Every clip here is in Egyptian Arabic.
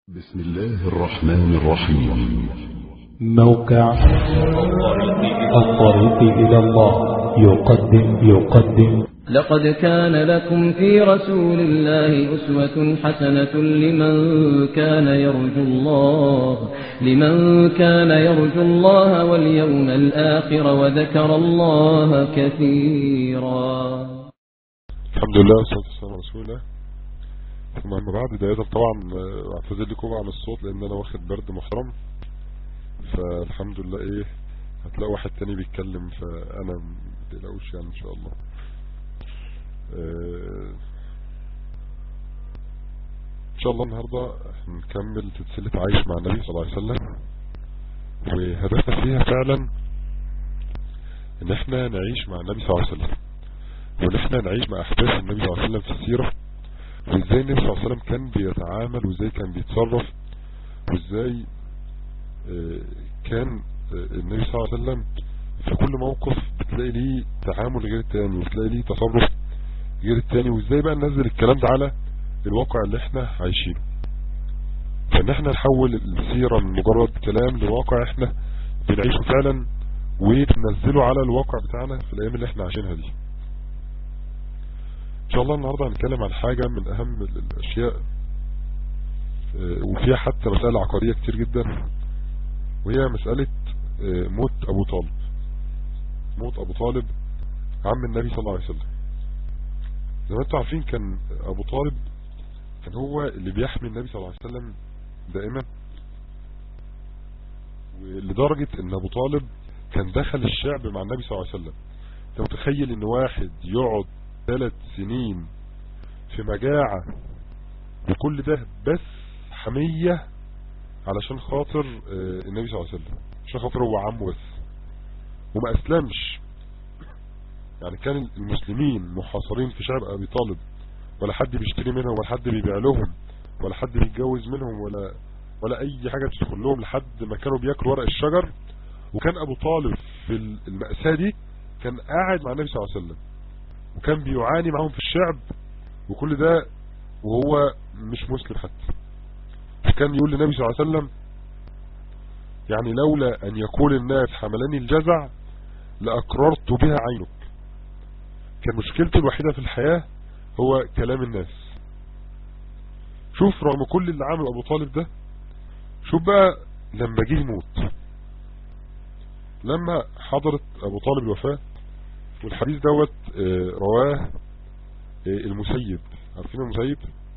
بسم الله الرحمن الرحيم موقع الطريق إلى الله يقدم يقدم لقد كان لكم في رسول الله أسوة حسنة لمن كان يرجو الله لمن كان يرجو الله واليوم الآخر وذكر الله كثيرا الحمد لله والصلاة والسلام على رسول الله ثم أما بعد بداية طبعا آه، اعتذر لكم عن الصوت لأن أنا واخد برد محترم فالحمد لله إيه هتلاقوا واحد تاني بيتكلم فأنا متقلقوش يعني إن شاء الله آه، إن شاء الله النهاردة هنكمل سلسلة عايش مع النبي صلى الله عليه وسلم وهدفنا فيها فعلا إن إحنا نعيش مع النبي صلى الله عليه وسلم وإن إحنا نعيش مع أحداث النبي صلى الله عليه وسلم في السيرة وازاي النبي صلى الله عليه وسلم كان بيتعامل وازاي كان بيتصرف وازاي آه، كان آه، النبي صلى الله عليه وسلم في كل موقف بتلاقي ليه تعامل غير التاني وتلاقي ليه تصرف غير التاني وازاي بقى ننزل الكلام ده على الواقع اللي احنا عايشينه فان احنا نحول السيرة من مجرد كلام لواقع احنا بنعيشه فعلا وننزله على الواقع بتاعنا في الايام اللي احنا عايشينها دي ان شاء الله النهاردة هنتكلم عن حاجة من اهم ال- الاشياء آه، وفيها حتى مسألة عقدية كتير جدا وهي مسألة آه، موت ابو طالب موت ابو طالب عم النبي صلى الله عليه وسلم زي ما انتم عارفين كان ابو طالب كان هو اللي بيحمي النبي صلى الله عليه وسلم دائما ولدرجة ان ابو طالب كان دخل الشعب مع النبي صلى الله عليه وسلم انت متخيل ان واحد يقعد ثلاث سنين في مجاعة وكل ده بس حمية علشان خاطر آه، النبي صلى الله عليه وسلم عشان خاطر هو عمه بس وما اسلمش يعني كان المسلمين محاصرين في شعب ابي طالب ولا حد بيشتري منهم ولا حد بيبيع لهم ولا حد بيتجوز منهم ولا ولا اي حاجة تدخل لهم لحد ما كانوا بياكلوا ورق الشجر وكان ابو طالب في المأساة دي كان قاعد مع النبي صلى الله عليه وسلم وكان بيعاني معهم في الشعب وكل ده وهو مش مسلم حتى كان يقول للنبي صلى الله عليه وسلم يعني لولا ان يقول الناس حملني الجزع لأقررت بها عينك كان مشكلته الوحيدة في الحياة هو كلام الناس شوف رغم كل اللي عمله ابو طالب ده شوف بقى لما جه يموت لما حضرت ابو طالب الوفاة والحديث دوت آه، رواه آه، المسيب عارفين المسيب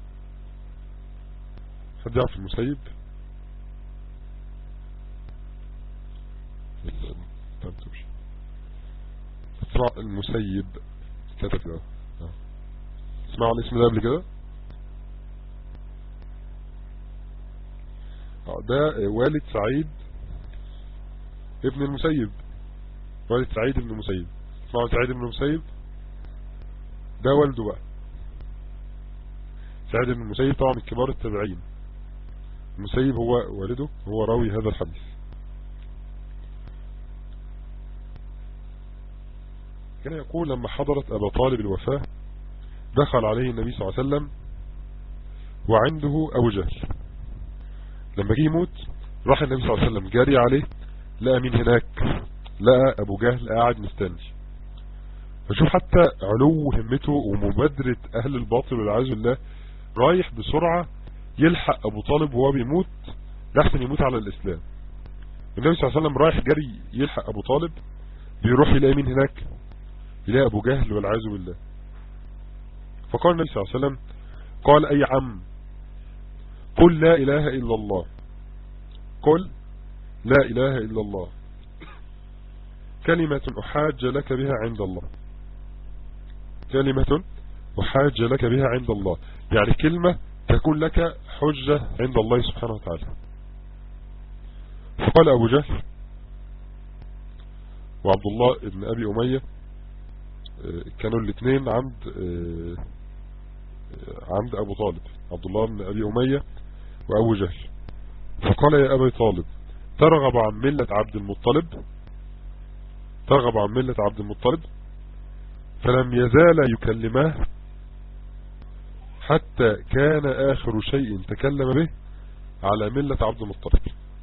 حد يعرف المسيب طب تمشي اسمع المسيب كتب كده آه. اسمعوا الاسم ده قبل كده آه، ده آه، والد سعيد ابن المسيب والد سعيد ابن المسيب اسمعوا سعيد بن المسيب ده والده بقى سعيد بن المسيب طبعا من كبار التابعين المسيب هو والده هو راوي هذا الحديث كان يقول لما حضرت أبا طالب الوفاة دخل عليه النبي صلى الله عليه وسلم وعنده أبو جهل لما جه يموت راح النبي صلى الله عليه وسلم جاري عليه لقى مين هناك لقى أبو جهل قاعد مستني فشوف حتى علو همته ومبادرة أهل الباطل والعياذ بالله رايح بسرعة يلحق أبو طالب وهو بيموت لحسن يموت على الإسلام النبي صلى الله عليه وسلم رايح جري يلحق أبو طالب بيروح يلاقي مين هناك يلاقي أبو جهل والعياذ بالله فقال النبي صلى الله عليه وسلم قال أي عم قل لا إله إلا الله قل لا إله إلا الله كلمة أحاج لك بها عند الله كلمة أحاج لك بها عند الله يعني كلمة تكون لك حجة عند الله سبحانه وتعالى فقال أبو جهل وعبد الله ابن أبي أمية آه، كانوا الاثنين عند آه، آه، عند أبو طالب عبد الله بن أبي أمية وأبو جهل فقال يا أبي طالب ترغب عن ملة عبد المطلب ترغب عن ملة عبد المطلب فلم يزال يكلماه حتى كان آخر شيء تكلم به على ملة عبد المطلب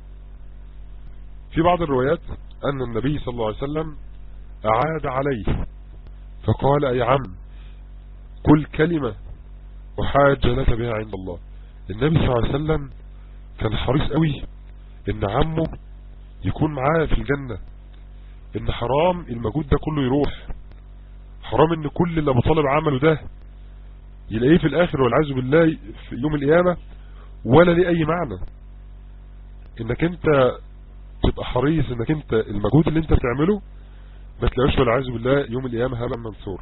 في بعض الروايات أن النبي صلى الله عليه وسلم أعاد عليه فقال أي عم كل كلمة أحاج لك بها عند الله النبي صلى الله عليه وسلم كان حريص قوي ان عمه يكون معاه في الجنة ان حرام المجهود ده كله يروح حرام ان كل اللي ابو طالب عمله ده يلاقيه في الاخر والعياذ بالله في يوم القيامة ولا ليه اي معنى انك انت تبقى حريص انك انت المجهود اللي انت بتعمله ما تلاقوش والعياذ بالله يوم القيامة هبا منصور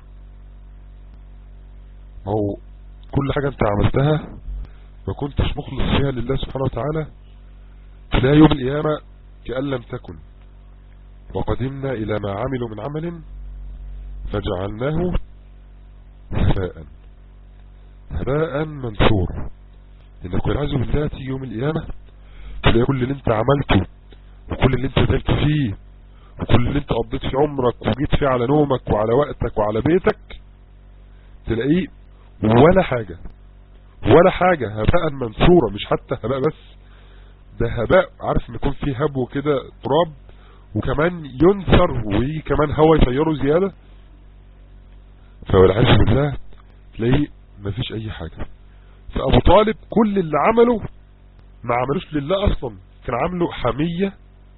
ما هو كل حاجة انت عملتها ما كنتش مخلص فيها لله سبحانه وتعالى تلاقي يوم القيامة كأن لم تكن وقدمنا إلى ما عملوا من عمل فجعلناه هباء هباء منثور إنك والعياذ بالله تيجي يوم القيامة تلاقي كل اللي انت عملته وكل اللي انت تعبت فيه وكل اللي انت قضيت في عمرك وجيت فيه على نومك وعلى وقتك وعلى بيتك تلاقيه ولا حاجة ولا حاجة هباء منثورة مش حتى هباء بس ده هباء عارف ان يكون فيه هبو كده تراب وكمان ينثر ويجي كمان هوا يطيره زيادة فوالعياذ بالله تلاقيه مفيش اي حاجة فابو طالب كل اللي عمله ما عملوش لله اصلا كان عامله حمية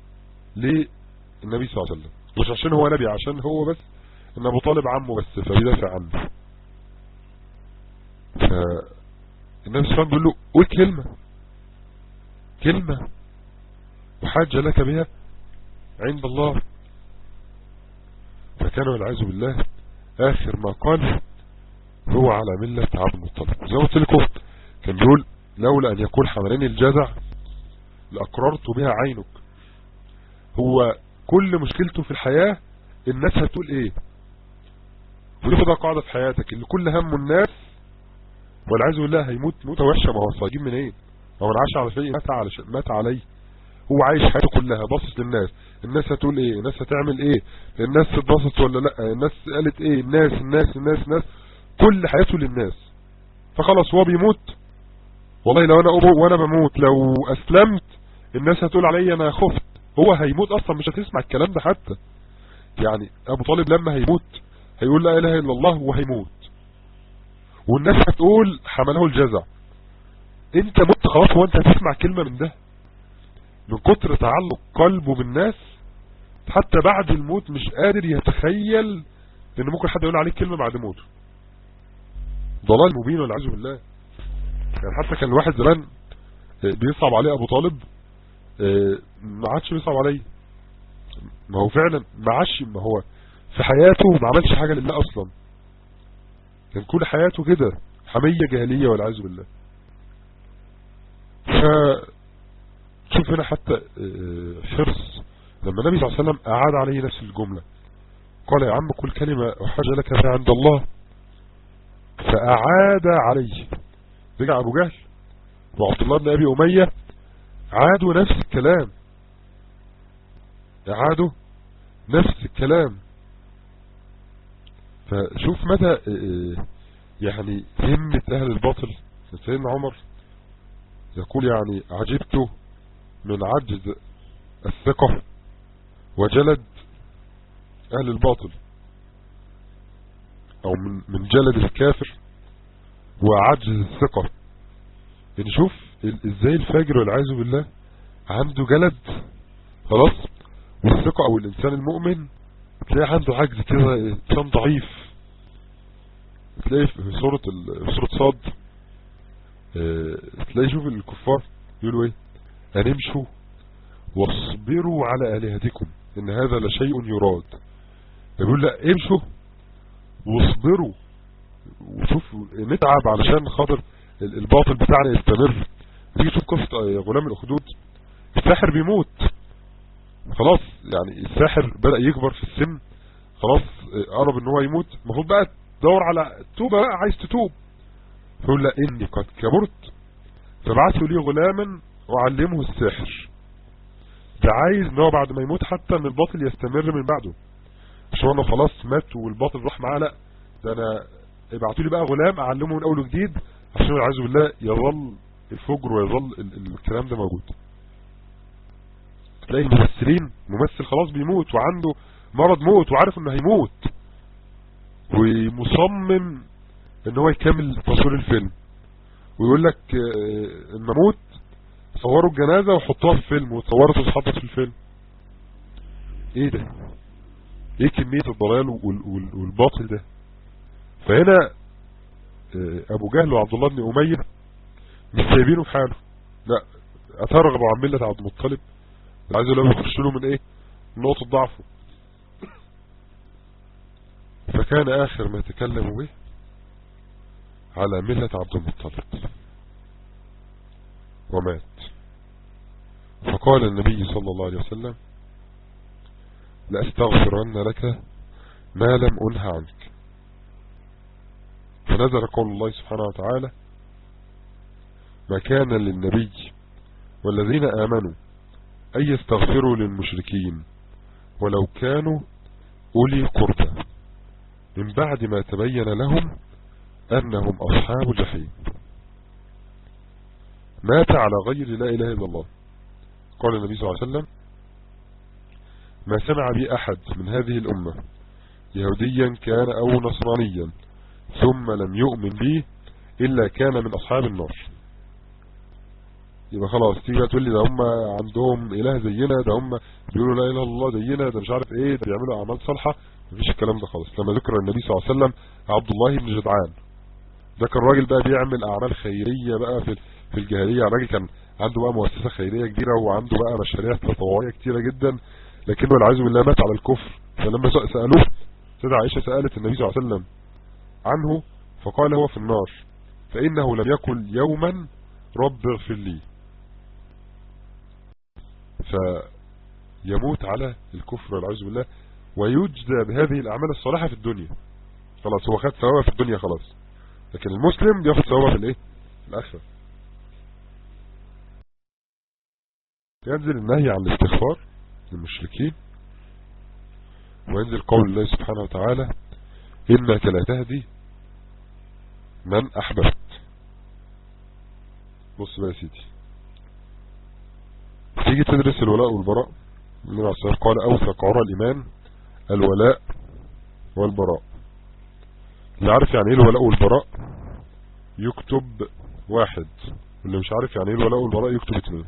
للنبي صلى الله عليه وسلم مش عشان هو نبي عشان هو بس ان ابو طالب عمه بس فبيدافع عنه فالنبي صلى الله عليه وسلم بيقول له قول كلمة كلمة وحاجة لك بها عند الله فكان والعياذ بالله آخر ما قال هو على ملة عبد المطلب زي ما قلت لكم كان بيقول لولا أن يكون حملاني الجزع لأقررت بها عينك هو كل مشكلته في الحياة الناس هتقول ايه ودي خدها قاعدة في حياتك اللي كل هم الناس والعياذ بالله هيموت موتة وحشة ما هو صاجين من ايه هو من عاش على شيء مات على شيء مات عليه هو عايش حياته كلها باصص للناس الناس هتقول ايه الناس هتعمل ايه الناس اتبسط ولا لا الناس قالت ايه الناس الناس الناس الناس كل حياته للناس فخلاص هو بيموت والله لو انا أبو وانا بموت لو اسلمت الناس هتقول علي انا خفت هو هيموت اصلا مش هتسمع الكلام ده حتى يعني ابو طالب لما هيموت هيقول لا اله الا الله وهيموت والناس هتقول حمله الجزع انت مت خلاص هو انت هتسمع كلمة من ده من كتر تعلق قلبه بالناس حتى بعد الموت مش قادر يتخيل ان ممكن حد يقول عليه كلمة بعد موته ضلال مبين والعياذ بالله يعني حتى كان الواحد زمان بيصعب عليه ابو طالب ما عادش بيصعب عليه ما هو فعلا ما عادش ما هو في حياته ما عملش حاجة لله اصلا كان كل حياته كده حمية جاهلية والعياذ بالله ف شوف هنا حتى حرص لما النبي صلى الله عليه وسلم أعاد عليه نفس الجملة قال يا عم كل كلمة أحاج لك بها عند الله فأعاد عليه رجع أبو جهل وعبد الله بن أبي أمية عادوا نفس الكلام عادوا نفس الكلام فشوف مدى يعني همة أهل الباطل سيدنا عمر يقول يعني عجبت من عجز الثقة وجلد أهل الباطل أو من, من جلد الكافر وعجز الثقة يعني شوف ازاي الفاجر والعياذ بالله عنده جلد خلاص والثقة او الانسان المؤمن تلاقي عنده عجز كده انسان ضعيف تلاقي في سورة في سورة صاد اه تلاقي شوف الكفار يقولوا ايه ان امشوا واصبروا على الهتكم ان هذا لشيء يراد يقول لا امشوا واصبروا وشوف نتعب علشان خاطر الباطل بتاعنا يستمر تيجي تشوف قصة غلام الاخدود الساحر بيموت خلاص يعني الساحر بدأ يكبر في السن خلاص قرب ان هو يموت المفروض بقى تدور على توبة بقى عايز تتوب فيقول لا اني قد كبرت فبعثوا لي غلاما وعلمه الساحر ده عايز ان هو بعد ما يموت حتى ان الباطل يستمر من بعده مش هو انه خلاص مات والباطل راح معاه لا ده انا ابعتوا لي بقى غلام اعلمه من اول وجديد عشان والعياذ بالله يظل الفجر ويظل ال- ال- الكلام ده موجود تلاقي الممثلين ممثل خلاص بيموت وعنده مرض موت وعارف انه هيموت ومصمم ان هو يكمل تصوير الفيلم ويقول لك آه، ان اموت صوروا الجنازة وحطوها في الفيلم وتصورت وتحطت في الفيلم ايه ده ايه كمية الضلال وال- وال- والباطل ده فهنا آه، ابو جهل وعبد الله بن امية مش سايبينه في حاله لا اترغبوا عن ملة عبد المطلب عايزوا لو يخشوا له من ايه من نقطة ضعفه فكان اخر ما تكلموا به على ملة عبد المطلب ومات فقال النبي صلى الله عليه وسلم لأستغفرن لك ما لم أنهى عنك فنزل قول الله سبحانه وتعالى ما كان للنبي والذين آمنوا أن يستغفروا للمشركين ولو كانوا أولي قربى من بعد ما تبين لهم أنهم أصحاب الجحيم مات على غير لا إله إلا الله قال النبي صلى الله عليه وسلم ما سمع بي أحد من هذه الأمة يهوديا كان أو نصرانيا ثم لم يؤمن بي إلا كان من أصحاب النار يبقى خلاص تيجي تقول لي ده هم عندهم إله زينا ده هم بيقولوا لا إله إلا الله زينا ده مش عارف إيه ده بيعملوا أعمال صالحة مفيش الكلام ده خالص لما ذكر النبي صلى الله عليه وسلم عبد الله بن جدعان ده كان راجل بقى بيعمل أعمال خيرية بقى في في الجاهلية راجل كان عنده بقى مؤسسة خيرية كبيرة وعنده بقى مشاريع تطوعية كتيرة جدا لكنه والعياذ بالله مات على الكفر فلما سألوه سيدة عائشة سألت النبي صلى الله عليه وسلم عنه فقال هو في النار فإنه لم يكن يوما رب اغفر لي فيموت على الكفر والعياذ بالله ويجزى بهذه الأعمال الصالحة في الدنيا خلاص هو خد ثوابها في الدنيا خلاص لكن المسلم بياخد ثوابها في الايه في الآخرة ينزل النهي عن الاستغفار للمشركين وينزل قول الله سبحانه وتعالى إنك لا تهدي من أحببت بص بقى يا سيدي تيجي تدرس الولاء والبراء النبي عليه الصلاة والسلام قال أوثق عرى الإيمان الولاء والبراء اللي عارف يعني ايه الولاء والبراء يكتب واحد واللي مش عارف يعني ايه الولاء والبراء يكتب اتنين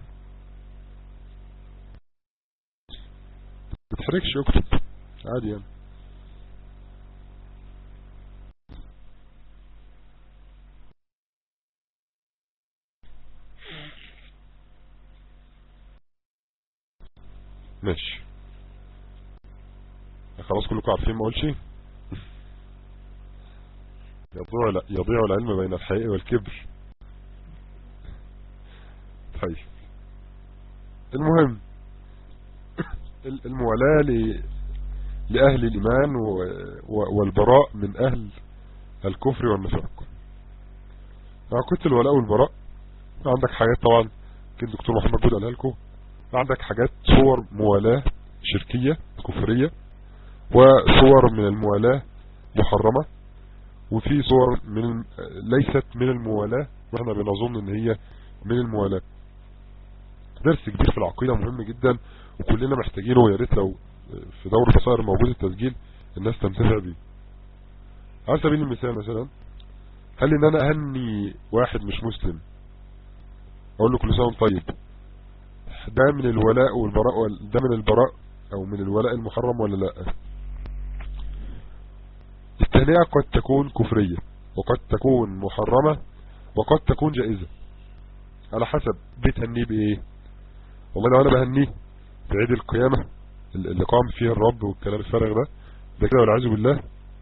ما تحركش يكتب عادي يعني ماشي خلاص كلكم عارفين ما اقولش يضيع لا يضيع العلم بين الحقيقة والكبر طيب المهم الموالاة ل... لأهل الإيمان و... و... والبراء من أهل الكفر والنفاق كنت الولاء والبراء عندك حاجات طبعا كنت دكتور محمد جود قالها لكم عندك حاجات صور موالاه شركية كفرية وصور من الموالاة محرمة وفي صور من ليست من الموالاة واحنا بنظن ان هي من الموالاة درس كبير في العقيدة مهم جدا وكلنا محتاجينه ويا ريت لو في دور بصائر موجود التسجيل الناس تنتفع بيه على سبيل المثال مثلا هل ان انا اهني واحد مش مسلم اقول له كل سنه وانت طيب ده من الولاء والبراء وال... ده من البراء او من الولاء المحرم ولا لا التهنئة قد تكون كفرية وقد تكون محرمة وقد تكون جائزة على حسب بتهنيه بايه والله لو انا بهنيه في عيد القيامة اللي قام فيه الرب والكلام الفارغ ده ده كده والعياذ بالله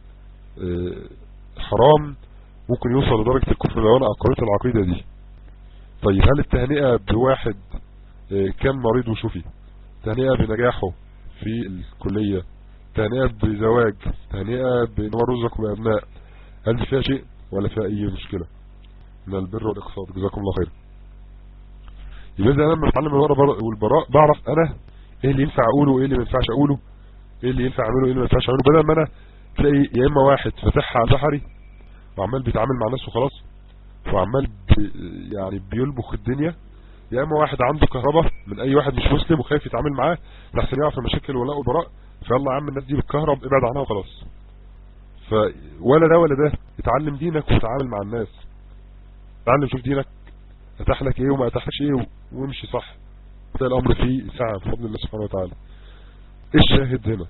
حرام ممكن يوصل لدرجة الكفر لو انا اقريت العقيدة دي طيب هل التهنئة بواحد كان مريض وشفي تهنئة بنجاحه في الكلية تهنئة بزواج تهنئة بان هو رزق بأبناء هل دي فيها شيء ولا فيها اي مشكلة من البر والاقتصاد جزاكم الله خير يبقى اذا انا لما اتعلم الوراء والبراء بعرف انا ايه اللي ينفع اقوله وايه اللي ما ينفعش اقوله ايه اللي ينفع اعمله وايه اللي ما ينفعش اعمله بدل ما انا تلاقي يا اما واحد فاتحها على بحري وعمال بيتعامل مع ناس وخلاص وعمال يعني بيلبخ الدنيا يا اما واحد عنده كهرباء من اي واحد مش مسلم وخايف يتعامل معاه لحسن يقع في مشاكل ولاء وبراء فيلا يا عم الناس دي بالكهرب ابعد عنها وخلاص ف ولا ده ولا ده اتعلم دينك وتعامل مع الناس اتعلم شوف دينك اتاح لك ايه وما اتاحلكش ايه وامشي صح تلاقي الامر فيه ساعة بفضل الله سبحانه وتعالى ايه الشاهد هنا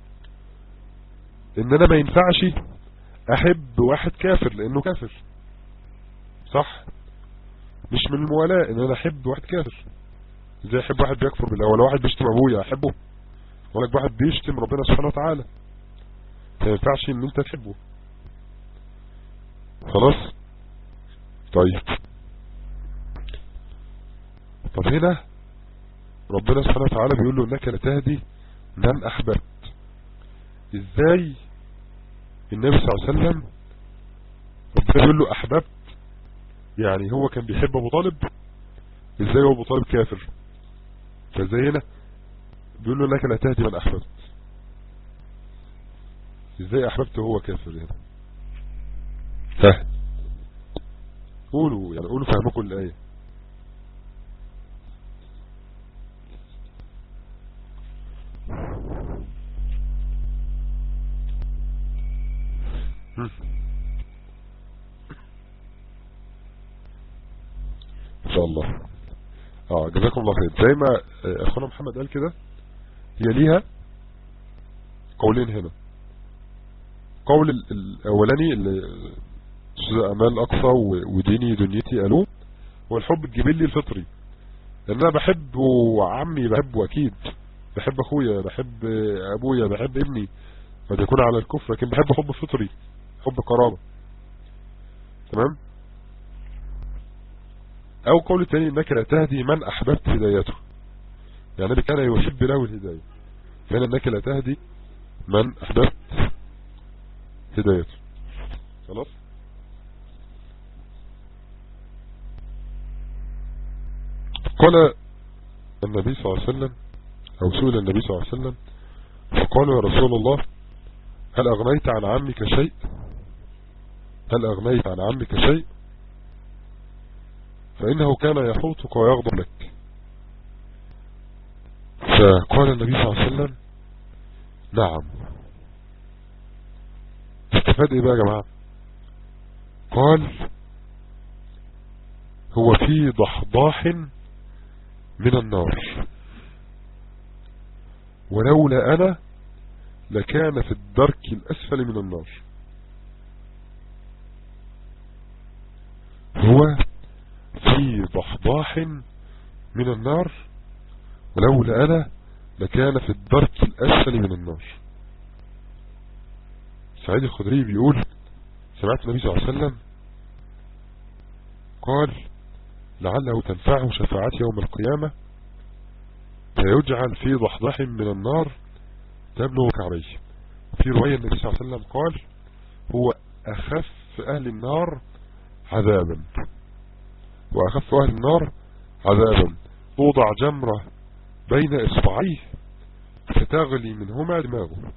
ان انا ما ينفعش احب واحد كافر لانه كافر صح مش من الموالاة ان انا احب واحد كافر ازاي احب واحد بيكفر بالله ولا واحد بيشتم ابويا احبه ولا واحد بيشتم ربنا سبحانه وتعالى ما ينفعش ان انت تحبه خلاص طيب طب هنا ربنا سبحانه وتعالى بيقول له انك لتهدي من احببت ازاي النبي صلى الله عليه وسلم ربنا بيقول له احببت يعني هو كان بيحب ابو طالب ازاي هو ابو طالب كافر فازاي هنا بيقول له انك لا تهدي من احببت ازاي احببت وهو كافر هنا ها قولوا يعني قولوا فهمكم الايه ان شاء الله اه جزاكم الله خير زي ما اخونا محمد قال كده هي ليها قولين هنا قول الاولاني اللي استاذ امال اقصى وديني دنيتي قالوه هو الحب الجبلي الفطري لان انا بحب عمي بحبه اكيد بحب اخويا بحب ابويا بحب ابني قد يكون على الكفر لكن بحب حب فطري حب قرابة تمام او قول الثاني انك لا تهدي من احببت هدايته يعني النبي كان يحب له الهداية فهنا انك لا تهدي من احببت هدايته خلاص قال النبي صلى الله عليه وسلم او سئل النبي صلى الله عليه وسلم فقال يا رسول الله هل اغنيت عن عمك شيء هل اغنيت عن عمك شيء فانه كان يحوطك ويغضب لك فقال النبي صلى الله عليه وسلم نعم استفاد ايه بقى يا جماعة قال هو في ضحضاح من النار ولولا انا لكان في الدرك الاسفل من النار هو في ضحضاح من النار ولولا انا لكان في الدرك الاسفل من النار سعيد الخدري بيقول سمعت النبي صلى الله عليه وسلم قال لعله تنفعه شفاعتي يوم القيامة فيجعل في ضحضح من النار تبلغ كعبيه في رواية النبي صلى الله عليه وسلم قال هو أخف أهل النار عذابا وأخف أهل النار عذابا توضع جمرة بين إصبعيه فتغلي منهما دماغه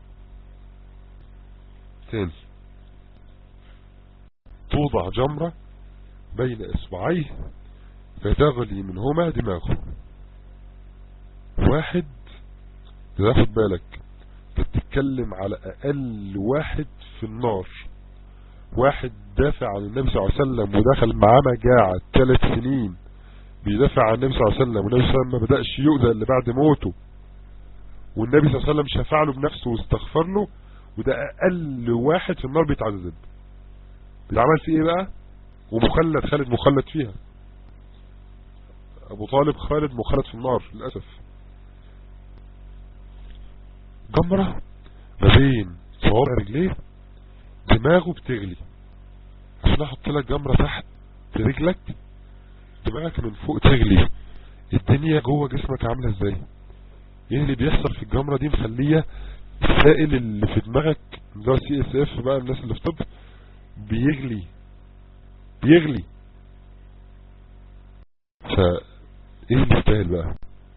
تاني توضع جمرة بين إصبعيه فتغلي منهما دماغه واحد تاخد بالك بتتكلم على أقل واحد في النار واحد دافع عن النبي صلى الله عليه وسلم ودخل معاه مجاعة ثلاث سنين بيدافع عن النبي صلى الله عليه وسلم والنبي صلى الله عليه وسلم ما بدأش يؤذى اللي بعد موته والنبي صلى الله عليه وسلم شفع له بنفسه واستغفر له وده أقل واحد في النار بيتعذب بيتعمل فيه ايه بقى ومخلد خالد مخلد فيها ابو طالب خالد مخلد في النار للأسف جمرة ما بين صوابع رجليه دماغه بتغلي عشان احط لك جمرة تحت رجلك دماغك من فوق تغلي الدنيا جوه جسمك عاملة ازاي ايه اللي بيحصل في الجمرة دي مخلية السائل اللي في دماغك ده سي اس اف بقى الناس اللي في طب بيغلي بيغلي فا ايه اللي يستاهل بقى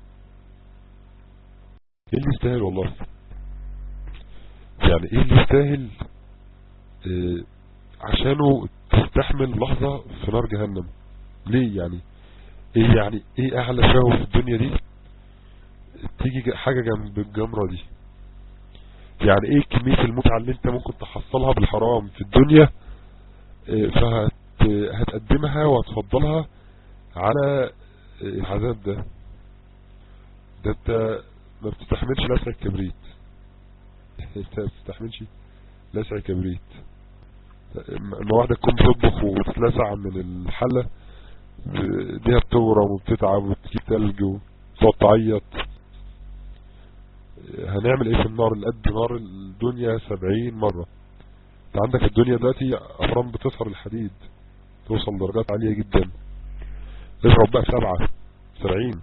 ايه اللي يستاهل والله يعني ايه اللي يستاهل إيه عشانه تستحمل لحظة في نار جهنم ليه يعني ايه يعني ايه اعلى شهوة في الدنيا دي تيجي حاجة جنب الجمرة دي يعني ايه كمية المتعة اللي انت ممكن تحصلها بالحرام في الدنيا فهتقدمها وهتفضلها على العذاب ده ده انت ما بتستحملش لسع الكبريت انت ما بتستحملش لسع الكبريت لما واحدة تكون بتطبخ وتتلسع من الحلة ديها بتورم وبتتعب وبتجيب تلج وتقعد تعيط هنعمل ايه في النار اللي قد نار الدنيا سبعين مرة انت عندك الدنيا دلوقتي افرام بتصهر الحديد توصل درجات عالية جدا اضرب بقى سبعة سبعين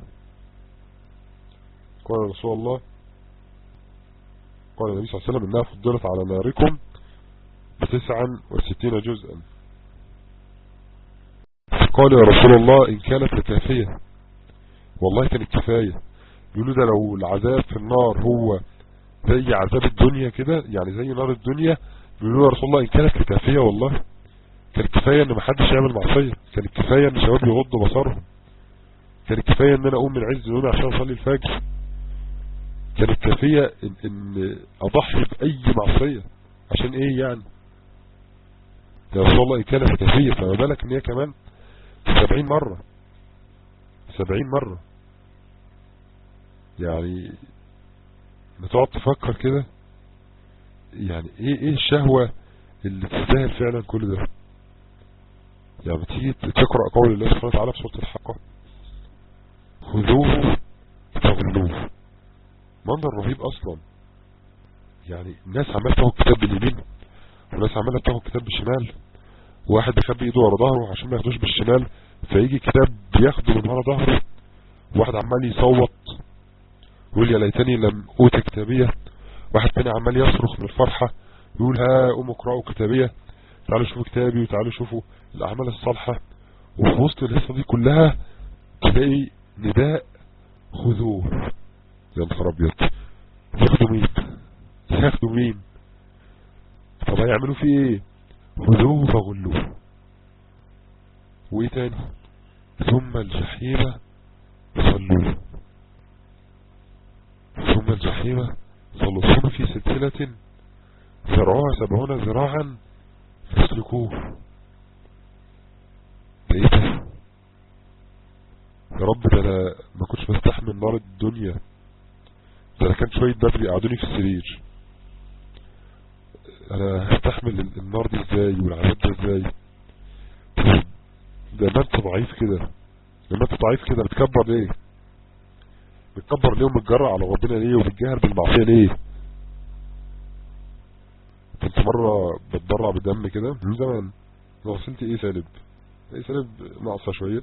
قال رسول الله قال النبي صلى الله عليه وسلم انها فضلت على ناركم بتسعا وستين جزءا قال يا رسول الله ان كانت لكافية والله كانت كفاية يقولوا ده لو العذاب في النار هو زي عذاب الدنيا كده يعني زي نار الدنيا يقولوا يا رسول الله ان كانت لكافية والله كانت كفاية ان محدش يعمل معصية كانت كفاية ان شباب يغضوا بصرهم كانت كفاية ان انا اقوم من عز نومي عشان اصلي الفجر كانت كافية ان, إن اضحي باي معصية عشان ايه يعني يا رسول الله ان كانت كافية فما بالك ان هي كمان سبعين مرة سبعين مرة يعني بتقعد تفكر كده يعني ايه ايه الشهوة اللي تستاهل فعلا كل ده يعني بتيجي تقرأ قول الله سبحانه وتعالى في سورة الحقة خذوه فغلوه منظر رهيب اصلا يعني الناس عمالة تاخد كتاب باليمين وناس عمالة تاخد كتاب بالشمال واحد بيخبي ايده ورا ظهره عشان ما ياخدوش بالشمال فيجي كتاب بياخده من ورا ظهره واحد عمال يصوت يقول يا ليتني لم اوت كتابية واحد تاني عمال يصرخ من الفرحة يقول ها قوموا اقرأوا كتابية تعالوا شوفوا كتابي وتعالوا شوفوا الأعمال الصالحة وفي وسط القصة دي كلها تلاقي نداء خذوه يا نهار ابيض ياخدوا مين ياخدوا مين طب هيعملوا فيه ايه خذوه فغلوه وايه تاني ثم الجحيم صلوه ثم الجحيم صلوه ثم في سلسلة ذراعها سبعون ذراعا فاسلكوه ده ايه ده يا رب ده انا ما كنتش بستحمل نار الدنيا ده انا كان شوية بدري قعدوني في السرير انا هستحمل النار دي ازاي والعذاب ده ازاي ده ما انت ضعيف كده لما انت ضعيف كده بتكبر ليه بتكبر ليه ومتجرع على ربنا ليه وبتجاهر بالمعصية ليه كنت مرة بتضرع بدم كده من زمان غسلت ايه سالب ايه سالب ناقصة شوية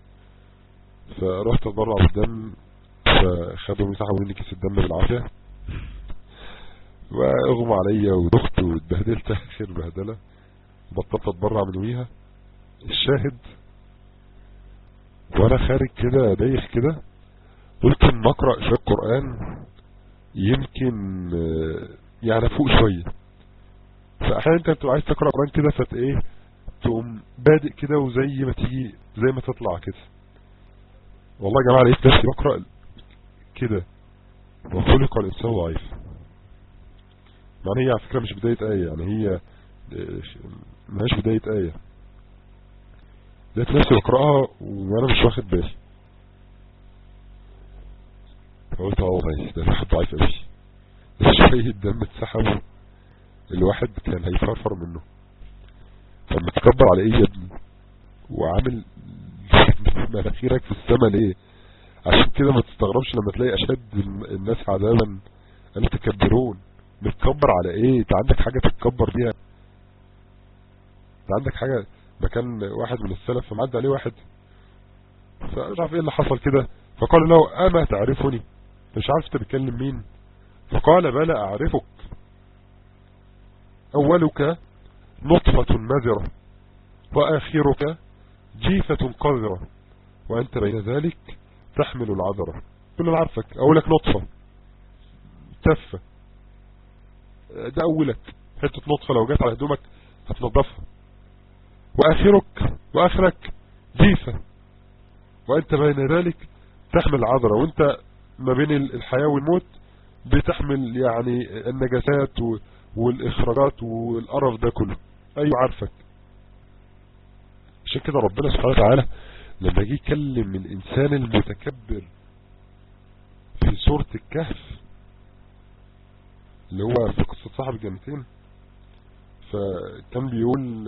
فرحت اتضرع بالدم فخدوا مساحة مني كيس الدم بالعافية واغمى عليا ودخت واتبهدلت اخر بهدلة بطلت اتبرع من ويها الشاهد وانا خارج كده دايخ كده قلت اما اقرأ شوية قرآن يمكن يعني فوق شوية فاحيانا انت بتبقى عايز تقرأ قرآن كده فت ايه تقوم بادئ كده وزي ما تيجي زي ما تطلع كده والله يا جماعة لقيت نفسي بقرأ كده وخلق الإنسان ضعيف معنى هي على فكرة مش بداية آية يعني هي ماهيش بداية آية لقيت نفسي بقرأها وأنا مش واخد بالي فقلت اه والله ده الواحد ضعيف قوي ده شوية دم اتسحبوا الواحد كان هيفرفر منه لما تكبر على ايه يا ابني وعامل مناخيرك في السما ليه عشان كده ما تستغربش لما تلاقي اشد الناس عذابا المتكبرون متكبر على ايه انت عندك حاجة تتكبر بيها انت عندك حاجة مكان واحد من السلف فمعدى عليه واحد فمش عارف ايه اللي حصل كده فقال له اما تعرفني مش عارف انت بتكلم مين فقال بلى اعرفك اولك نطفة مذرة واخرك جيفة قذرة وانت بين ذلك تحمل العذرة كل اللي عارفك اولك نطفة تفة ده اولك حتة نطفة لو جات على هدومك هتنضفها واخرك واخرك جيفة وانت بين ذلك تحمل عذرة وانت ما بين الحياة والموت بتحمل يعني النجاسات والاخراجات والقرف ده كله ايوه عارفك عشان كده ربنا سبحانه وتعالى لما جه يكلم من الانسان المتكبر في سورة الكهف اللي هو في قصة صاحب الجنتين فكان بيقول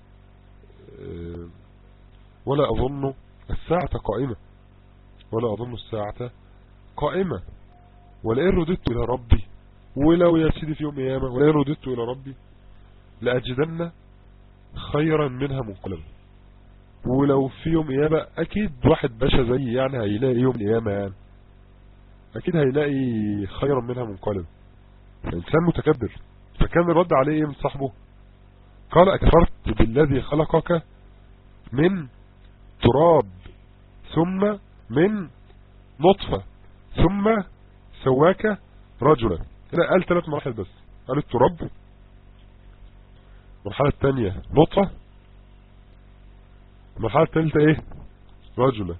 ولا اظن الساعة قائمة ولا اظن الساعة قائمة ولئن رددت الى ربي ولو يا سيدي في يوم قيامة ولئن رددت الى ربي لأجدن خيرا منها منقلبا ولو في يوم قيامة اكيد واحد باشا زي يعني هيلاقي يوم القيامة يعني اكيد هيلاقي خيرا منها منقلبا انسان متكبر فكان الرد عليه ايه من صاحبه قال اكفرت بالذي خلقك من تراب ثم من نطفة ثم سواك رجلا هنا قال ثلاث مراحل بس قال التراب المرحلة الثانية نطفة المرحلة الثالثة ايه رجلا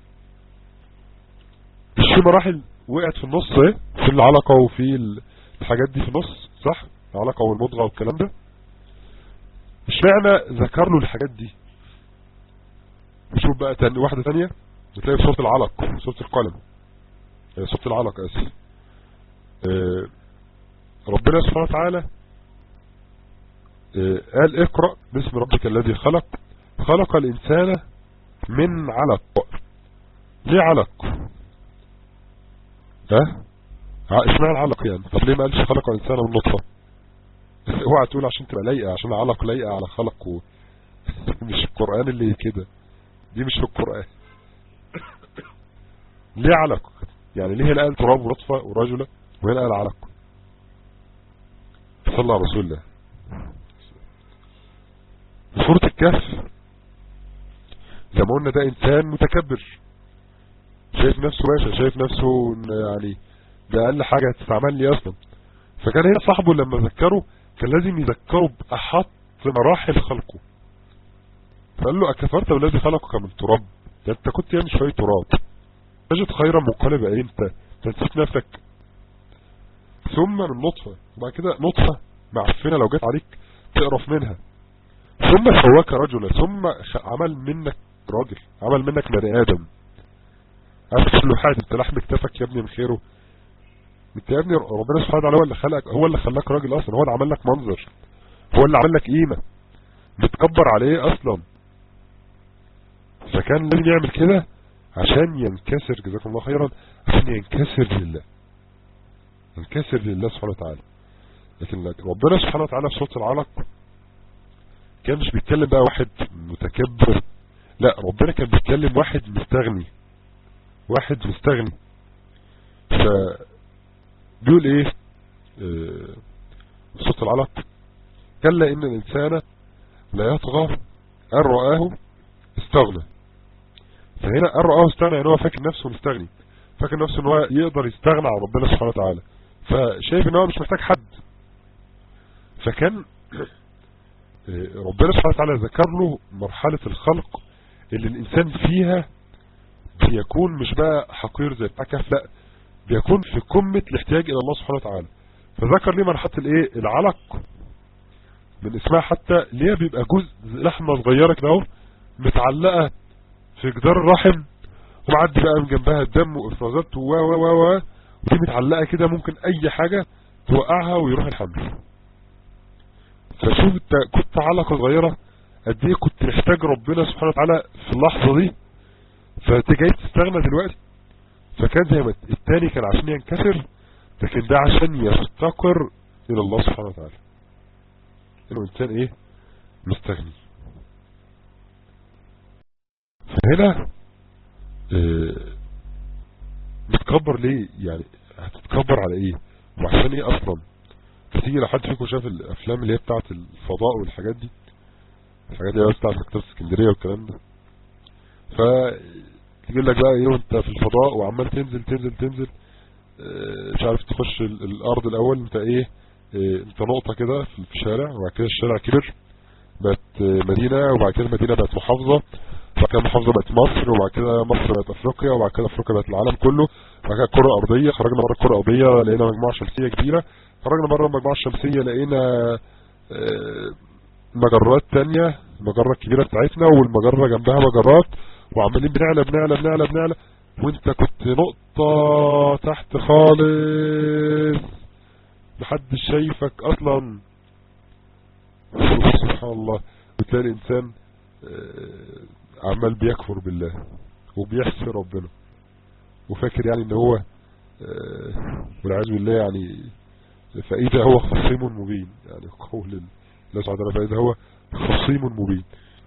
مش في مراحل وقعت في النص ايه في العلقة وفي الحاجات دي في النص صح العلقة والمضغة والكلام ده مش معنى ذكر له الحاجات دي نشوف بقى تاني واحدة تانية بتلاقي في صوت العلق صوت القلم صوت العلق اسف اه ربنا سبحانه وتعالى اه قال اقرأ باسم ربك الذي خلق خلق الانسان من علق ليه علق ها اسمها العلق يعني طب ليه ما قالش خلق الانسان من نطفه اوعى تقول عشان تبقى لايقه عشان علق لايقه على خلق و... مش القران اللي كده دي مش في القران ليه علق يعني ليه هنا قال تراب ونطفه ورجله وهنا قال علق صلى على رسول الله سورة الكهف زي ما قلنا ده انسان متكبر شايف نفسه باشا شايف نفسه يعني ده اقل حاجة تستعمل لي اصلا فكان هنا صاحبه لما ذكره كان لازم يذكره باحط مراحل خلقه فقال له اكفرت بالذي خلقك من تراب ده انت كنت يعني شوية تراب تجد خيرا منقلبة ايه انت تنسيت نفسك ثم من نطفة وبعد كده نطفة معفنة لو جت عليك تقرف منها ثم سواك رجلا ثم عمل منك راجل عمل منك بني ادم عارف اللوحات انت لحم اكتفك يا ابني من خيره انت يا ابني ربنا سبحانه وتعالى هو اللي خلقك هو اللي خلاك راجل اصلا هو اللي عمل لك منظر هو اللي عمل لك قيمه بتكبر عليه اصلا فكان لازم يعمل كده عشان ينكسر جزاكم الله خيرا عشان ينكسر لله ينكسر لله سبحانه وتعالى لكن ربنا سبحانه وتعالى في صوت العلق كان مش بيتكلم بقى واحد متكبر لا ربنا كان بيتكلم واحد مستغني واحد مستغني ف بيقول ايه اه صوت العلق كلا ان الانسان لا يطغى ان رآه استغنى فهنا ان رآه استغنى يعني هو فاكر نفسه مستغني فاكر نفسه ان هو يقدر يستغنى عن ربنا سبحانه وتعالى فشايف ان هو مش محتاج حد فكان ربنا سبحانه وتعالى ذكر له مرحلة الخلق اللي الانسان فيها بيكون مش بقى حقير زي بتاع كهف لا بيكون في قمة الاحتياج الى الله سبحانه وتعالى فذكر لي مرحلة الايه العلق من اسمها حتى ليه بيبقى جزء لحمة صغيرة كده اهو متعلقة في جدار الرحم ومعدي بقى من جنبها الدم وافرازات و و و و ودي متعلقة كده ممكن اي حاجة توقعها ويروح الحمل فشوف انت كنت علقة صغيرة قد ايه كنت محتاج ربنا سبحانه وتعالى في اللحظة دي فانت جاي تستغنى دلوقتي فكان زي ما التاني كان عشان ينكسر لكن ده عشان يفتقر الى الله سبحانه وتعالى انه انسان ايه مستغني فهنا اه بتكبر ليه يعني هتتكبر على ايه وعشان ايه اصلا فتيجي لو حد فيكم شاف الافلام اللي هي بتاعت الفضاء والحاجات دي الحاجات اللي هي بتاعت مكتبة اسكندرية والكلام ده ف يقول لك بقى ايه وانت في الفضاء وعمال تنزل تنزل تنزل اه مش عارف تخش الارض الاول انت ايه, ايه انت نقطة كده في الشارع وبعد كده الشارع كبر بقت مدينة وبعد كده المدينة بقت محافظة وبعد كده المحافظة بقت مصر وبعد كده مصر بقت افريقيا وبعد كده افريقيا بقت العالم كله وبعد كده الكرة الارضية خرجنا بره الكرة الارضية لقينا مجموعة شمسية كبيرة خرجنا بره المجموعة الشمسية لقينا آه، مجرات تانية المجرة الكبيرة بتاعتنا والمجرة جنبها مجرات وعمالين بنعلى بنعلى بنعلى بنعلى وانت كنت نقطة تحت خالص محدش شايفك اصلا سبحان الله وتلاقي الانسان آه، عمال بيكفر بالله وبيحسي ربنا وفاكر يعني ان هو آه، والعياذ بالله يعني فاذا هو خصيم مبين يعني قول الله سبحانه وتعالى فاذا هو خصيم مبين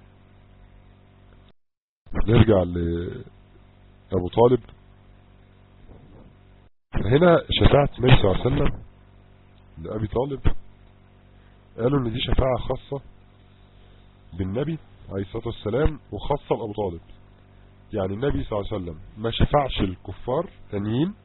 نرجع لأبو طالب هنا شفاعة النبي صلى الله عليه وسلم لأبي طالب قالوا ان دي شفاعة خاصة بالنبي عليه الصلاة والسلام وخاصة بأبو طالب يعني النبي صلى الله عليه وسلم ما شفعش الكفار تانيين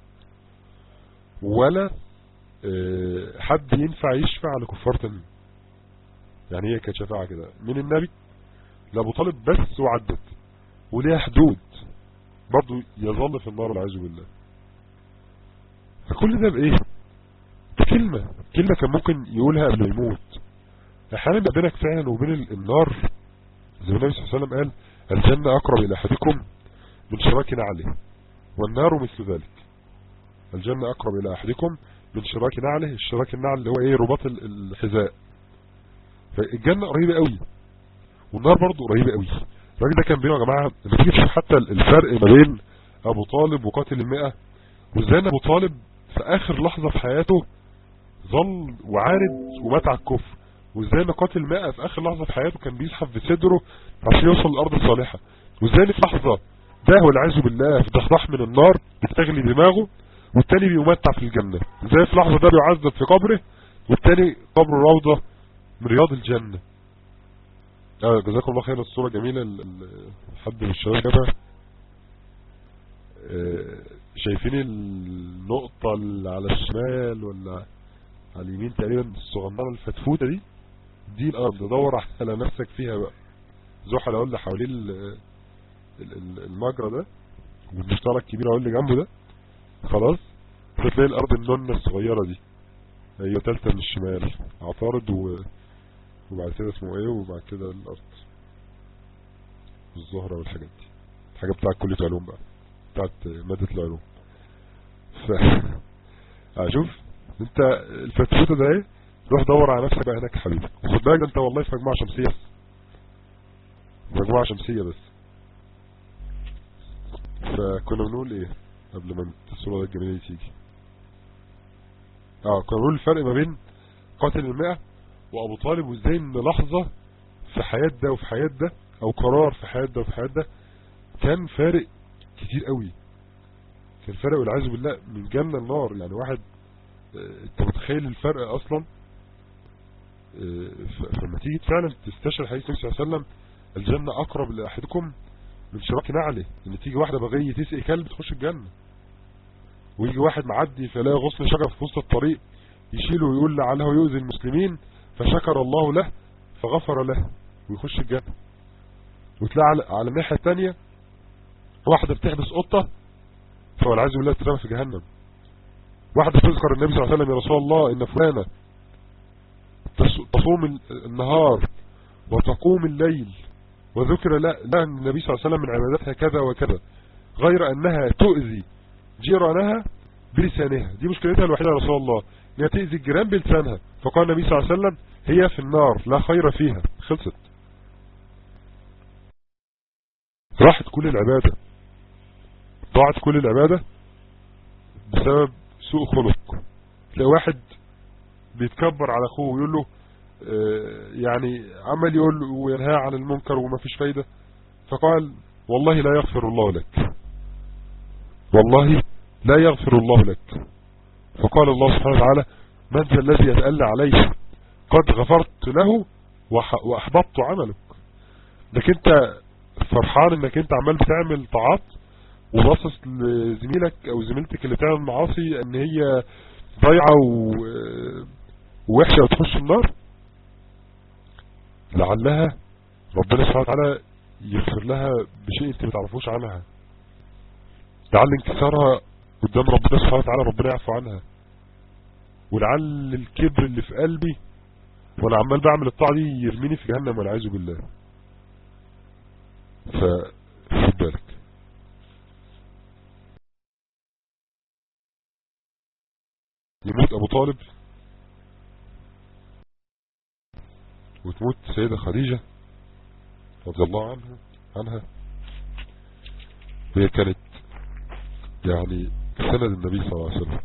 ولا آه، حد ينفع يشفع لكفار تانيين يعني هي كانت شفاعة كده من النبي لأبو طالب بس وعدت وليها حدود برضو يظل في النار والعياذ بالله فكل ده بإيه بكلمة كلمة كان ممكن يقولها قبل ما يموت احيانا بيبقى بينك فعلا وبين ال- النار زي ما النبي صلى الله عليه وسلم قال الجنة أقرب إلى أحدكم من شراك نعله والنار مثل ذلك الجنة أقرب إلى أحدكم من شراك نعله الشراك النعل اللي هو إيه رباط ال- الحذاء فالجنة قريبة قوي والنار برضو قريبة قوي الراجل ده كان بينه يا جماعة لما تيجي تشوف حتى الفرق ما بين أبو طالب وقاتل المئة وازاي إن أبو طالب في آخر لحظة في حياته ظل وعارض ومات على الكفر وازاي ان قاتل ماء في اخر لحظة في حياته كان بيزحف بصدره عشان يوصل للارض الصالحة وازاي إن في لحظة ده والعياذ بالله في ضحضاح من النار بتغلي دماغه والتاني بيمتع في الجنة ازاي في لحظة ده بيعذب في قبره والتاني قبره روضة من رياض الجنة اه جزاكم الله خير الصورة جميلة ال- ال- حد من الشباب جابها آه، شايفين النقطة اللي على الشمال ولا على اليمين تقريبا الصغننة الفتفوتة دي دي الارض دور على نفسك فيها بقى زحل اقول حوالين ال- ال- ال- المجرى ده والمشترك الكبير اقول اللي جنبه ده خلاص فتلاقي الارض النونة الصغيرة دي هي تالتة من الشمال عطارد و... وبعد كده اسمه ايه وبعد كده الارض الزهرة والحاجات دي الحاجة بتاعت كلية علوم بقى بتاعت مادة العلوم ف اشوف انت الفتفوتة ده ايه روح دور على نفسك بقى هناك يا حبيبي خد بالك ده انت والله في مجموعة شمسية بس. مجموعة شمسية بس فكنا بنقول ايه قبل ما الصورة الجميلة دي تيجي اه كنا بنقول الفرق ما بين قاتل المئة وابو طالب وازاي ان لحظة في حياة ده وفي حياة ده او قرار في حياة ده وفي حياة ده كان فارق كتير قوي كان فارق والعياذ بالله من جنة النار يعني واحد آه، انت متخيل الفرق اصلا آه، ف- فلما تيجي فعلا تستشعر حديث النبي صلى الله عليه وسلم الجنة اقرب لاحدكم من شراك نعله ان تيجي واحدة بغية تسقي كلب تخش الجنة ويجي واحد معدي فلاقي غصن شجر في وسط الطريق يشيله ويقول لعله يؤذي المسلمين فشكر الله له فغفر له ويخش الجنة وتلاقي على, على الناحية التانية واحدة بتحبس قطة فوالعياذ بالله ترمى في جهنم واحدة تذكر النبي صلى الله عليه وسلم يا رسول الله ان فلانة تس- تصوم ال- النهار وتقوم الليل وذكر لا لا أن النبي صلى الله عليه وسلم من عباداتها كذا وكذا غير انها تؤذي جيرانها بلسانها دي مشكلتها الوحيدة يا رسول الله انها تأذي الجيران بلسانها فقال النبي صلى الله عليه وسلم هي في النار لا خير فيها خلصت راحت كل العبادة ضاعت كل العبادة بسبب سوء خلق تلاقي واحد بيتكبر على اخوه ويقول له آه، يعني عمال يقول له وينهى عن المنكر وما فيش فايدة فقال والله لا يغفر الله لك والله لا يغفر الله لك فقال الله سبحانه وتعالى من ذا الذي يتألى عليه قد غفرت له وح- وأحبطت عملك انك انت فرحان انك انت عمال بتعمل طاعات وباصص لزميلك او زميلتك اللي بتعمل معاصي ان هي ضايعه و... ووحشه وتخش النار لعلها ربنا سبحانه وتعالى يغفر لها بشيء انت ما تعرفوش عنها لعل انكسارها قدام ربنا سبحانه وتعالى ربنا يعفو عنها ولعل الكبر اللي في قلبي وانا عمال بعمل الطاعة دي يرميني في جهنم والعياذ بالله فخد بالك يموت ابو طالب وتموت السيدة خديجة رضي الله عنه عنها وهي كانت يعني سند النبي صلى الله عليه وسلم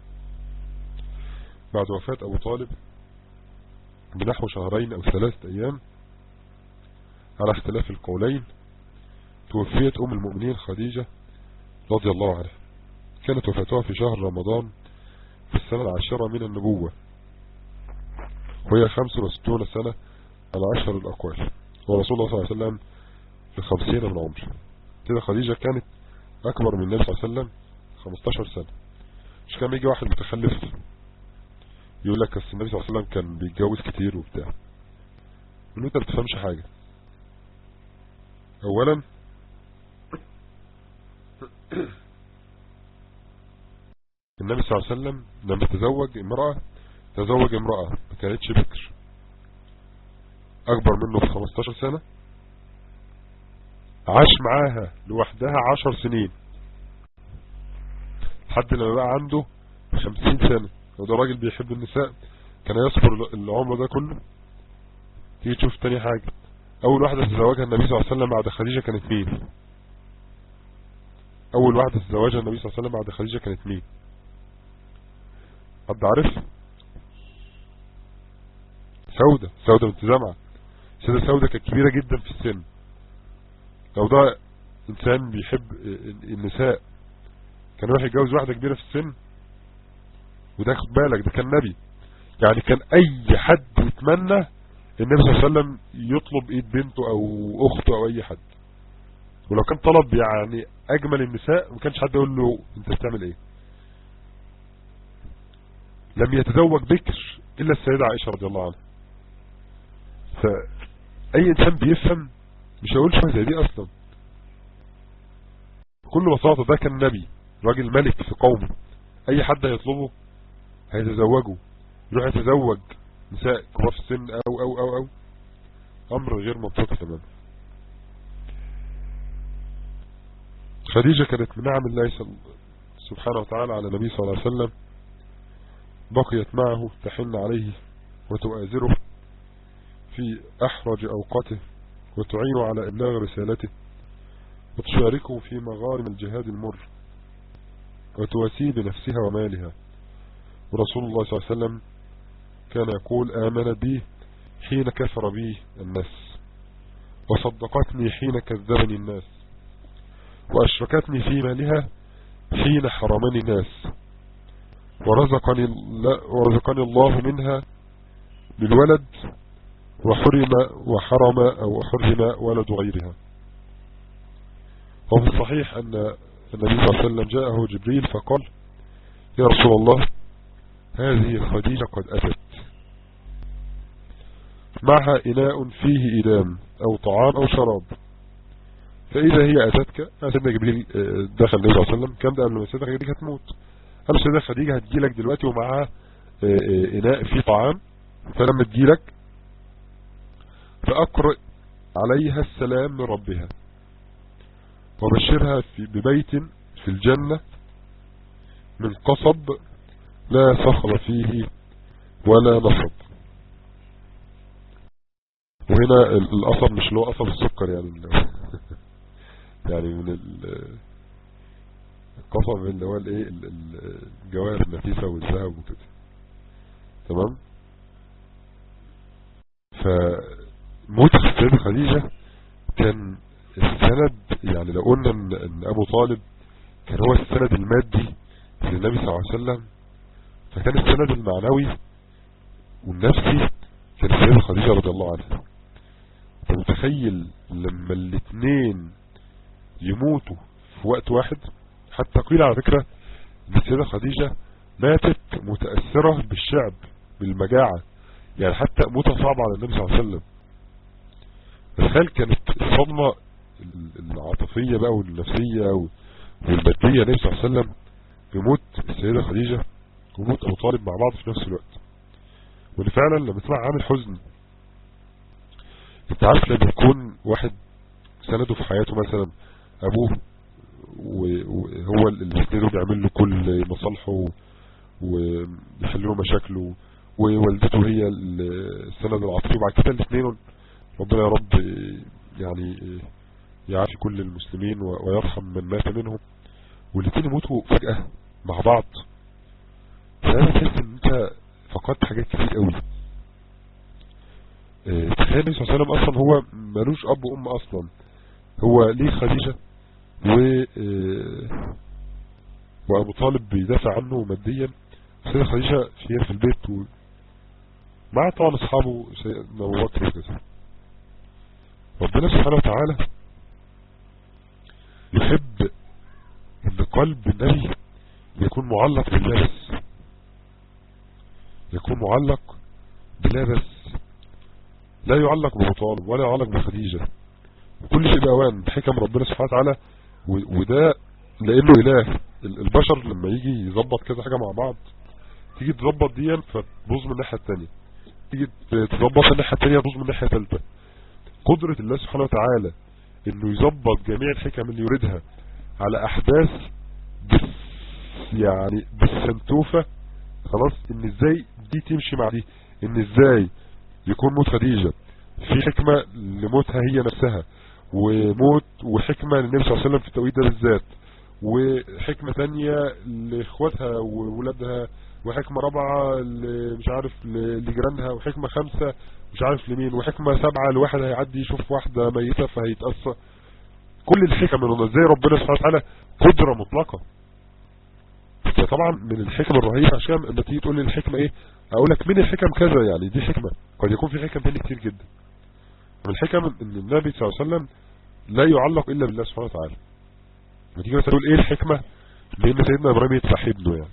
بعد وفاة أبو طالب بنحو شهرين أو ثلاثة أيام على اختلاف القولين توفيت أم المؤمنين خديجة رضي الله عنها كانت وفاتها في شهر رمضان في السنة العاشرة من النبوة وهي خمس وستون سنة على أشهر الأقوال ورسول الله صلى الله عليه وسلم في خمسين من عمر كده خديجة كانت أكبر من النبي صلى الله عليه وسلم 15 سنة مش كان يجي واحد متخلف يقول لك النبي صلى الله عليه وسلم كان بيتجوز كتير وبتاع ان انت بتفهمش حاجة اولا النبي صلى الله عليه وسلم لما تزوج امرأة تزوج امرأة ما كانتش بكر اكبر منه في 15 سنة عاش معاها لوحدها 10 سنين لحد لما بقى عنده 50 سنة وده راجل بيحب النساء كان يصبر العمر ده كله تيجي تشوف تاني حاجة اول واحدة تزوجها النبي صلى الله عليه وسلم بعد خديجة كانت مين اول واحدة تزوجها النبي صلى الله عليه وسلم بعد خديجة كانت مين حد عارف سودة سودة بنت زمعة سيدة سودة كانت كبيرة جدا في السن لو ده انسان بيحب النساء كان يروح يتجوز واحدة كبيرة في السن وده خد بالك ده كان نبي يعني كان اي حد يتمنى النبي صلى الله عليه وسلم يطلب ايد بنته او اخته او اي حد ولو كان طلب يعني اجمل النساء ما كانش حد يقول له انت بتعمل ايه لم يتزوج بكر الا السيدة عائشة رضي الله عنها فاي انسان بيفهم مش هيقول شوية زي دي اصلا بكل بساطة ده كان نبي راجل ملك في قومه اي حد هيطلبه هيتزوجه يروح يتزوج نساء كبار في السن او او او او امر غير منطقي تماما خديجة كانت من نعم الله سبحانه وتعالى على النبي صلى الله عليه وسلم بقيت معه تحن عليه وتؤازره في احرج اوقاته وتعين على ابلاغ رسالته وتشاركه في مغارم الجهاد المر وتواسيه بنفسها ومالها ورسول الله صلى الله عليه وسلم كان يقول آمن بي حين كفر بي الناس وصدقتني حين كذبني الناس وأشركتني في مالها حين حرمني الناس ورزقني, ورزقني الله منها بالولد وحرم وحرم أو حرم ولد غيرها وفي الصحيح أن النبي صلى الله عليه وسلم جاءه جبريل فقال يا رسول الله هذه خديجة قد أتت معها إناء فيه إدام أو طعام أو شراب فإذا هي أتتك سيدنا جبريل دخل النبي صلى الله عليه وسلم كم ده قبل ما سيدنا خديجة هتموت قال سيدنا خديجة هتجيلك دلوقتي ومعها إناء فيه طعام فلما تجيلك فأقرأ عليها السلام من ربها وبشرها في ببيت في الجنة من قصب لا صخر فيه ولا نصب وهنا القصب مش اللي هو قصب السكر يعني يعني من القصب اللي هو الايه الجواهر النفيسة والذهب وكده تمام فموت السيدة خديجة كان السند يعني لو قلنا ان, إن ابو طالب كان هو السند المادي للنبي صلى الله عليه وسلم فكان السند المعنوي والنفسي كان السيدة خديجة رضي الله عنها انت متخيل لما الاثنين يموتوا في وقت واحد حتى قيل على فكرة ان السيدة خديجة ماتت متأثرة بالشعب بالمجاعة يعني حتى موتها صعبة على النبي صلى الله عليه وسلم تخيل كانت الصدمة العاطفية بقى والنفسية والمادية النبي صلى الله عليه وسلم بموت السيدة خديجة وموت أبو طالب مع بعض في نفس الوقت وان فعلا لما تسمع عامل حزن انت عارف لما يكون واحد سنده في حياته مثلا ابوه وهو اللي بيسنده بيعمل له كل مصالحه ويحل له مشاكله ووالدته هي السند العاطفي وبعد كده الاثنين ربنا يا رب يعني يعافي كل المسلمين ويرحم من مات منهم والاثنين يموتوا فجأة مع بعض فأنا تحس ان انت فقدت حاجات كتير قوي اه تخيل النبي صلى الله عليه وسلم اصلا هو ملوش اب وام اصلا هو ليه خديجة و اه وابو طالب بيدافع عنه ماديا سيدة خديجة هي في البيت و مع طبعا اصحابه سيدنا ابو بكر وكذا ربنا سبحانه وتعالى يحب ان قلب النبي يكون معلق بالله بس يكون معلق بالله بس لا يعلق بأبو طالب ولا يعلق بخديجة وكل شيء بأوان بحكم ربنا سبحانه وتعالى وده لأنه إله البشر لما يجي يظبط كذا حاجة مع بعض تيجي تظبط دي فتبوظ من الناحية التانية تيجي تظبط الناحية التانية تبوظ من الناحية التالتة قدرة الله سبحانه وتعالى انه يظبط جميع الحكم اللي يريدها على احداث بس يعني بالسنتوفة خلاص ان ازاي دي تمشي مع دي ان ازاي يكون موت خديجة في حكمة لموتها هي نفسها وموت وحكمة للنبي صلى الله عليه وسلم في التوقيت ده بالذات وحكمة تانية لاخواتها وولادها وحكمة رابعة مش عارف لجيرانها وحكمة خمسة مش عارف لمين وحكمة سبعة لواحد هيعدي يشوف واحدة ميتة فهيتأثر كل الحكم من ازاي ربنا سبحانه وتعالى قدرة مطلقة فطبعا من الحكم الرهيبة عشان لما تيجي تقول لي الحكمة ايه اقول لك من الحكم كذا يعني دي حكمة قد يكون في حكم تاني كتير جدا من الحكم ان النبي صلى الله عليه وسلم لا يعلق الا بالله سبحانه وتعالى لما تيجي مثلا تقول ايه الحكمة لان سيدنا ابراهيم يذبح ابنه يعني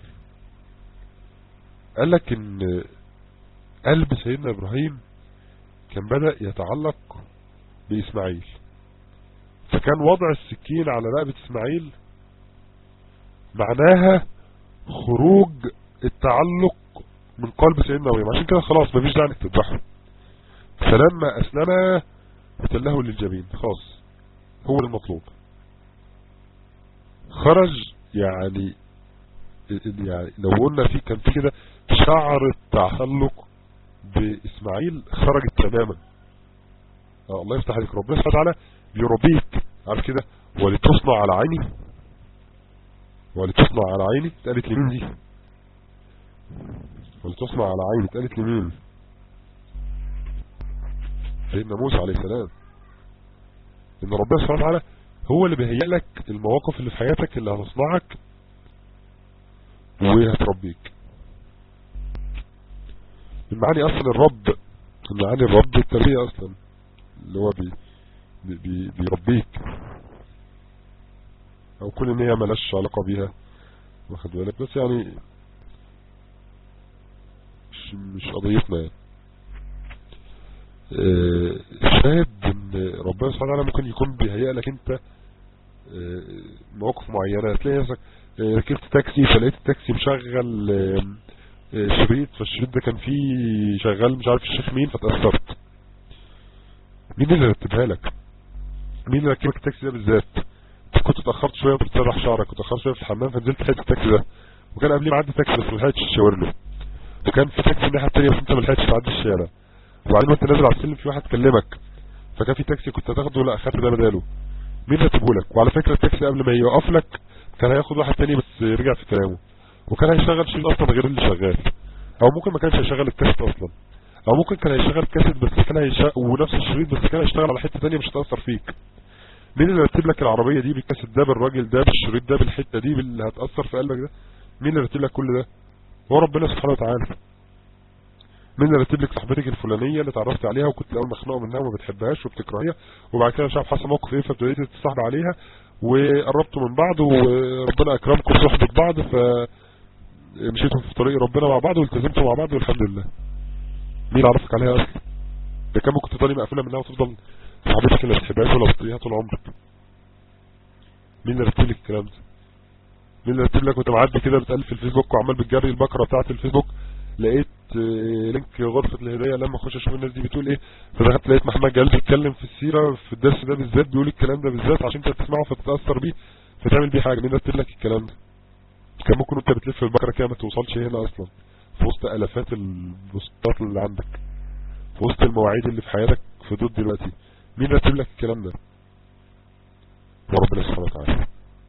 قال لك ان قلب سيدنا ابراهيم كان بدأ يتعلق باسماعيل فكان وضع السكين على رقبة اسماعيل معناها خروج التعلق من قلب سيدنا ابراهيم عشان كده خلاص مفيش داعي انك تذبحه فلما اسلم وتله للجبين خلاص هو المطلوب خرج يعني يعني لو قلنا في كان في كده شعر التعلق باسماعيل خرجت تماما آه الله يفتح عليك ربنا سبحانه وتعالى بيربيك عارف كده ولتصنع على عيني ولتصنع على عيني اتقالت لمين دي ولتصنع على عيني اتقالت لمين سيدنا موسى عليه السلام ان ربنا سبحانه وتعالى هو اللي بيهيئ لك المواقف اللي في حياتك اللي هتصنعك وهتربيك من معاني اصلا الرب من معاني الرب التربية اصلا اللي هو بي بي بيربيك او كل ان هي ملاش علاقة بيها واخد بالك بس يعني مش, مش قضيتنا يعني الشاهد ان ربنا سبحانه وتعالى ممكن يكون بيهيئ لك انت مواقف معينة تلاقي نفسك ركبت تاكسي فلقيت التاكسي مشغل شريط فالشريط ده كان فيه شغال مش عارف الشيخ مين فتأثرت مين اللي رتبها لك مين اللي ركبك التاكسي ده بالذات كنت اتأخرت شوية وبتسرح شعرك كنت اتأخرت شوية في الحمام فنزلت لحقت التاكسي ده وكان قبليه معدي تاكسي بس ما لحقتش تشاور له وكان في تاكسي الناحية التانية بس انت ما لحقتش تعدي الشارع وبعدين وانت نازل على السلم في واحد كلمك فكان في تاكسي كنت هتاخده لا اخدت ده بداله مين رتبه لك وعلى فكرة التاكسي قبل ما يوقف لك كان هياخد واحد تاني بس رجع في كلامه وكان هيشغل شيء اصلا غير اللي شغال او ممكن ما كانش هيشغل الكاسيت اصلا او ممكن كان هيشغل كاسيت بس كان هيشغل ونفس الشريط بس كان هيشتغل على حتة تانية مش هتأثر فيك مين اللي رتب لك العربية دي بالكاسيت ده بالراجل ده بالشريط ده بالحتة دي اللي هتأثر في قلبك ده مين اللي رتب لك كل ده هو ربنا سبحانه وتعالى مين اللي رتب لك صاحبتك الفلانية اللي اتعرفت عليها وكنت الاول مخنوقه منها وما بتحبهاش وبتكرهيها وبعد كده مش عارف حصل موقف ايه فابتديتي تتصاحب عليها وقربتوا من بعض وربنا اكرمكم صحبة بعض ف مشيتوا في طريق ربنا مع بعض والتزمتوا مع بعض والحمد لله مين عرفك عليها اصلا ده كان ممكن تفضلي مقفولة منها وتفضل صاحبتك اللي بتحبهاش ولا بتطيقها طول عمرك مين اللي رتب لك الكلام ده مين اللي رتب لك وانت معدي كده بتقلب في الفيسبوك وعمال بتجري البكره بتاعه الفيسبوك لقيت آه، لينك غرفة الهداية لما اخش اشوف الناس دي بتقول ايه فدخلت لقيت محمد جلال بيتكلم في السيرة في الدرس ده بالذات بيقول الكلام ده بالذات عشان انت تسمعه فتتأثر بيه فتعمل بيه حاجة مين رتب لك الكلام ده كان ممكن وانت بتلف في البكرة كده ما توصلش هنا اصلا في وسط الافات البوستات اللي عندك في وسط المواعيد اللي في حياتك في دود دلوقتي مين رتب لك الكلام ده وربنا سبحانه وتعالى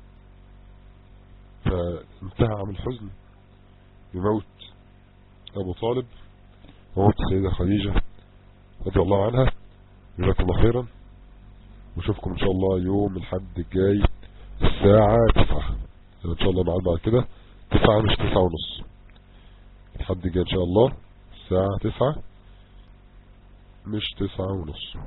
فانتهى عن الحزن بموت ابو طالب وموت السيدة خديجة رضي الله عنها جزاكم الله خيرا واشوفكم ان شاء الله يوم الحد الجاي الساعة تسعة ان شاء الله معاد بعد كده تسعة مش تسعة ونص الحد الجاي ان شاء الله الساعة تسعة مش تسعة ونص